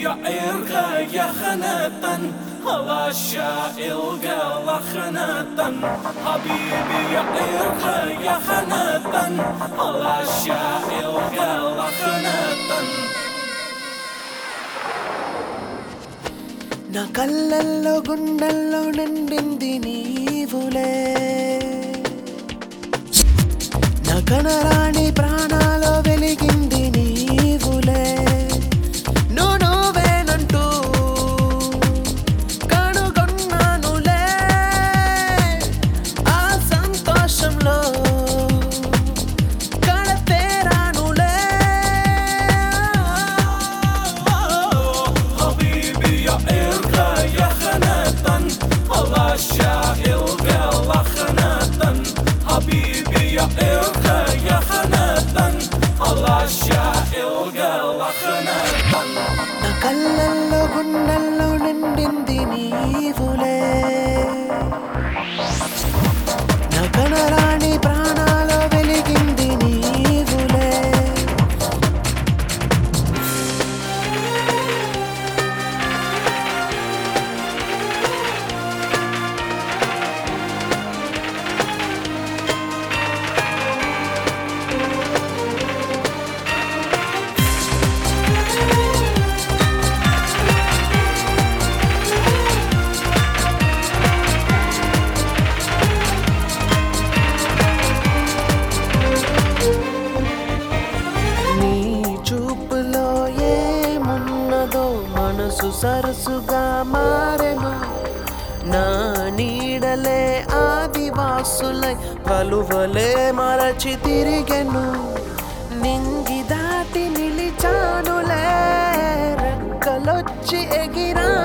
يعيرها يا خناطا هوا الشائل قال خناطا حبيبي يعيرها يا خناطا هوا الشائل قال خناطا నా కళ్ళల్లో గుండెల్లో నిండింది నీవులే నా కనరాని ప్రాణాలో వెలిగింది నీవులే నువ్వు నువ్వేనంటూ కనుగొన్నానులే ఆ సంతోషంలో కడతేరానులే حبيبي يعيرها يا خناطا هوا الشائل قال خناطا حبيبي يعيرها يا خناطا هوا الشائل قال خناطا నా కళ్ళల్లో గుండెల్లో నిండింది నీవులే నా కనరాని ప్రాణాలో వెలిగింది నీవులే నీ చూపులో ఏమున్నదో మనసు సరసుగా మారెను నా నీడలే ఆదివాసులై కలువలే మరచి తిరిగెను నింగి దాటి నిలిచానులే రెక్కలొచ్చి ఎగిరా